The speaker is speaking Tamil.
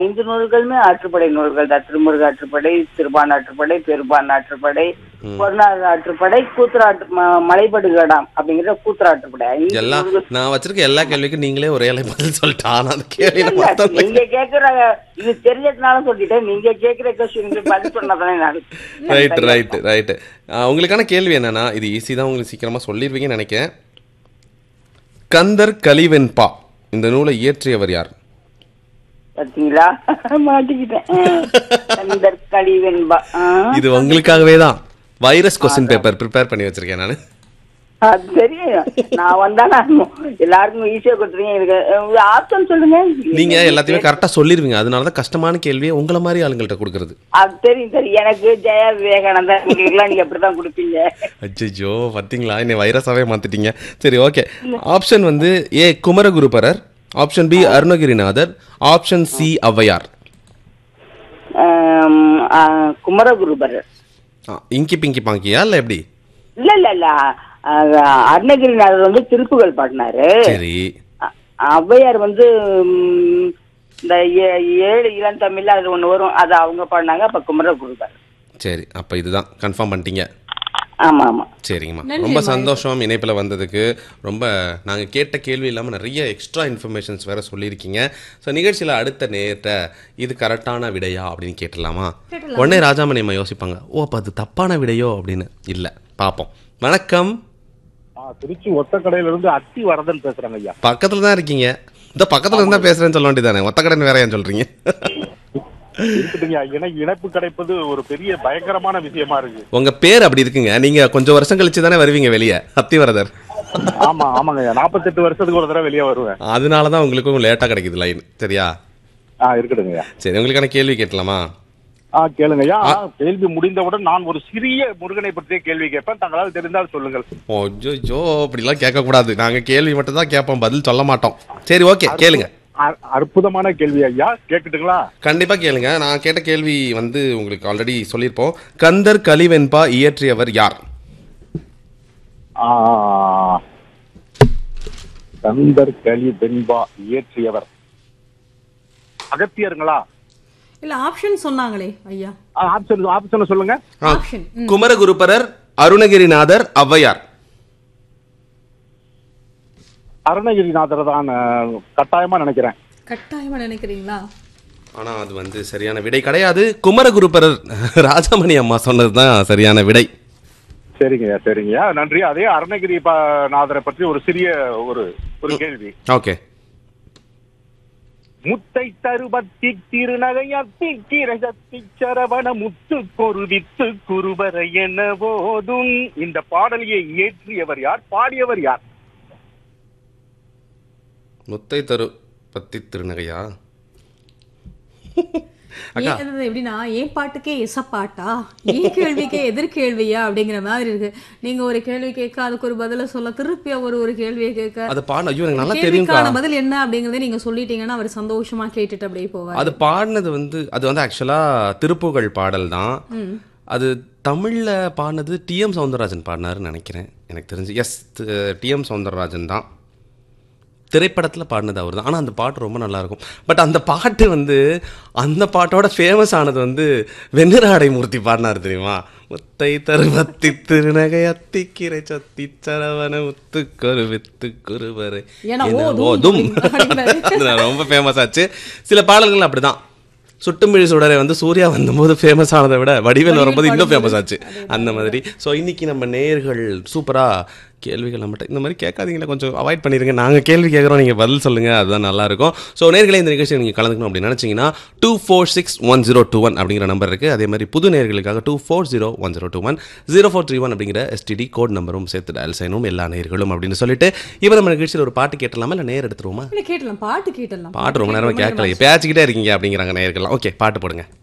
ஐந்து நூல்களுமே ஆற்றுப்படை நூல்கள் தான் திருமுருக ஆற்றுப்படை திருப்பான் ஆற்றுப்படை பெரும்பான் ஆற்றுப்படை பொருளாதார ஆற்றுப்படை கூத்துராட்டு ம- மலைபடுகடாம் அப்படிங்கிற கூத்துராற்றுப்படை ஐந்து எல்லா நூல்கள். நான் வச்சிருக்க எல்லா கேள்விக்கும் நீங்களே ஒரே அலை பதில் சொல்லிட்டா ஆனா அந்த கேள்வி இல்ல, மொத்தம் நீங்க கேக்குற இது தெரிஞ்சதுனால சொல்லிட்டேன் நீங்க கேக்குற கொஸ்டினுக்கு பதில் சொன்னதானே நான் ரைட் ரைட் ரைட் உங்களுக்கான கேள்வி என்னன்னா இது ஈஸி தான் உங்களுக்கு சீக்கிரமா சொல்லிருவீங்கன்னு நினைக்கிறேன் கந்தர் கலிவெண்பா இந்த நூலை இயற்றியவர் யார் பாத்தீங்களா மாட்டிக்கிட்டேன் கந்தர் கழிவென்பா ஆ. இது உங்களுக்காகவே தான் வைரஸ் கொஸ்டின் பேப்பர் ப்ரிப்பேர் பண்ணி வச்சிருக்கேன் நான் அது தெரியும் நான் வந்தா நான் எல்லாருக்கும் ஈஸியா கொடுத்துருங்க எனக்கு ஆப்ஷன் சொல்லுங்க நீங்க எல்லாத்தையுமே கரெக்டா சொல்லிருவீங்க அதனால தான் கஷ்டமான கேள்வியை உங்களை மாதிரி ஆளுங்கள்ட்ட கொடுக்கறது அது தெரியும் தெரியும் எனக்கு ஜெயா விவேகானந்தா எல்லாம் நீங்க அப்படிதான் கொடுப்பீங்க அச்சோ பார்த்தீங்களா என்னை வைரஸாவே மாத்திட்டீங்க சரி ஓகே ஆப்ஷன் வந்து A Kumaraguruparar option B Arunagirinathar option C Avvaiyar ஆம், ஆ, குமரகுருபரர் ஆ, இங்கி பிங்கி பாங்கியா இல்ல எப்படி இல்ல இல்ல இல்ல ஆ, அருணகிரிநாதர் வந்து திருப்புகள் பாடினாரு சரி அ- ஔவையார் வந்து ம், இந்த ஏ- ஏழு இளந்தமிழ்ல அது ஒண்ணு வரும் அது அவங்க பாடினாங்க அப்ப குமரகுருபர் சரி அப்ப இதுதான் கன்ஃபார்ம் பண்ணிட்டீங்க ஆமா ஆமா சரிங்கம்மா ரொம்ப சந்தோஷம் இணைப்பில் வந்ததுக்கு ரொம்ப நாங்கள் கேட்ட கேள்வி இல்லாமல் நிறைய எக்ஸ்ட்ரா இன்ஃபர்மேஷன்ஸ் வேற சொல்லியிருக்கீங்க ஸோ நிகழ்ச்சியில் அடுத்த நேரத்தை இது கரெக்டான விடையா அப்படின்னு கேட்டலாமா உடனே ராஜாமணி அம்மா யோசிப்பாங்க ஓ அப்போ அது தப்பான விடையோ அப்படின்னு இல்லை பார்ப்போம் வணக்கம் ஆ, திருச்சி ஒத்தக்கடையில இருந்து அத்தி வரதன் பேசுறாங்க ஐயா பக்கத்தில் தான் இருக்கீங்க இந்த பக்கத்தில் இருந்தால் பேசுகிறேன்னு சொல்ல வேண்டியதானே ஒத்தக்கடன் வேற ஏன் சொல்கிறீங்க இருக்குதுங்க இணை இணைப்பு கிடைப்பது ஒரு பெரிய பயங்கரமான விஷயமா இருக்கு உங்கள் பேர் அப்படி இருக்குங்க நீங்கள் கொஞ்சம் வருஷம் கழிச்சு தானே வருவீங்க வெளியே அத்திவரதர் ஆமா ஆமாங்க ஐயா நாற்பத்தெட்டு வருஷத்துக்கு ஒரு தடவை வெளியே வருவேன் அதனால தான் உங்களுக்கும் லேட்டாக கிடைக்குது லைன் சரியா ஆ இருக்கட்டுங்க ஐயா சரி உங்களுக்கான கேள்வி கேட்கலாமா ஆ கேளுங்க ஐயா கேள்வி முடிந்தவுடன் நான் ஒரு சிறிய முருகனை பற்றிய கேள்வி கேட்பேன் தங்களால் தெரிந்தால் சொல்லுங்கள் ஓ அப்படிலாம் கேட்கக்கூடாது நாங்கள் கேள்வி மட்டும் தான் கேட்போம் பதில் சொல்ல மாட்டோம் சரி ஓகே கேளுங்க அ- அற்புதமான கேள்வி ஐயா கேட்கட்டுங்களா கண்டிப்பா கேளுங்க நான் கேட்ட கேள்வி வந்து உங்களுக்கு ஆல்ரெடி சொல்லியிருப்போம் கந்தர் கலிவெண்பா இயற்றியவர் யார் ஆ, கந்தர் கலி வெண்பா இயற்றியவர் அகத்தியருங்களா இல்ல ஆப்ஷன் சொன்னாங்களே ஐயா ஆ, ஆப்ஷன் ஆப்ஷனை சொல்லுங்க ஆ, ஆப்ஷன் ம். குமரகுருபரர் அருணகிரிநாதர் ஔவையார் அருணகிரிநாதர் தான் அ, கட்டாயமா நினைக்கிறேன் கட்டாயமா நினைக்கிறீங்களா ஆனா அது வந்து சரியான விடை கிடையாது குமரகுருபரர் ராஜமணி அம்மா சொன்னது தான் சரியான விடை சரிங்கய்யா சரிங்கய்யா நன்றி அதே அருணகிரி ப- நாதரை பற்றி ஒரு சிறிய ஒரு ஒரு கேள்வி ஓகே முத்தை தருபத்தி திருநகையத்தி கிரகத்தி சரவண முத்து கொருவித்து குருவர என போதும் இந்த பாடலியை இயற்றியவர் யார் பாடியவர் யார் முத்தை தரு பத்தி திருநகையா ஏன் அது எப்படின்னா ஏன் பாட்டுக்கே எச பாட்டா ஏன் கேள்விக்கே எதிர்கேள்வியா அப்படிங்கிற மாதிரி இருக்கு நீங்க ஒரு கேள்வி கேட்க அதுக்கு ஒரு பதில சொல்ல திருப்பி அவர் ஒரு கேள்வியை கேட்க அது பாட ஐயோ எனக்கு நல்லா தெரியும்க்கா கேள்விக்கான பதில் என்ன அப்படிங்கறத நீங்க சொல்லிட்டீங்கன்னா அவர் சந்தோஷமா கேட்டுட்டு அப்படியே போவார் அது பாடினது வந்து அது வந்து ஆக்சுவலாக திருப்புகழ் பாடல் தான் அது தமிழில் பாடினது டிஎம் சவுந்தரராஜன் பாடினாருன்னு நினைக்கிறேன் எனக்கு தெரிஞ்சு எஸ் டிஎம் சவுந்தரராஜன் தான் திரைப்படத்தில் பாடினது அவர் தான் ஆனால் அந்த பாட்டு ரொம்ப நல்லா இருக்கும் பட் அந்த பாட்டு வந்து அந்த பாட்டோட ஃபேமஸ் ஆனது வந்து வெண்ணிராடை மூர்த்தி பாடினார் தெரியுமா முத்தை தருவத்தி திருநகை அத்திக்கிரை சத்தி சரவண முத்துக்கொரு வித்து குருவரை ஏன்னா என ஓதும் ஓதும் அப்படிங்கிறாரு. அது ரொம்ப ஃபேமஸ் ஆச்சு சில பாடல்கள் அப்படிதான் சுட்டுமிழி சுடரை வந்து சூர்யா வந்தபோது ஃபேமஸ் ஆனதை விட வடிவேல் வரும்போது இன்னும் ஃபேமஸ் ஆச்சு அந்த மாதிரி ஸோ இன்னைக்கு நம்ம நேயர்கள் சூப்பரா கேள்விகள் நம்மகிட்ட இந்த மாதிரி கேட்காதீங்களா கொஞ்சம் அவாய்ட் பண்ணிருங்க நாங்கள் கேள்வி கேட்குறோம் நீங்கள் பதில் சொல்லுங்க அதுதான் நல்லா இருக்கும் ஸோ நேர்களே இந்த நிகழ்ச்சியை நீங்கள் கலந்துக்கணும் அப்படின்னு நினச்சிங்கன்னா two four six one zero two one அப்படிங்கிற நம்பர் இருக்குது அதே மாதிரி புது நேர்களுக்காக two four zero one zero two one zero four three one அப்படிங்கிற எஸ்டிடி கோட் நம்பரும் சேர்த்து டயல் செய்யணும் எல்லா நேர்களும் அப்படின்னு சொல்லிட்டு இப்போ நம்ம நிகழ்ச்சியில் ஒரு பாட்டு கேட்டலாமா இல்லை நேர் எடுத்துருவோமா இல்ல கேட்டலாம் பாட்டு கேட்டலாம் பாட்டு ரொம்ப நேரமா கேட்கல பேச்சுக்கிட்டே இருக்கீங்க அப்படிங்கிறாங்க நேயர்கள்லாம் ஓகே பாட்டு போடுங்க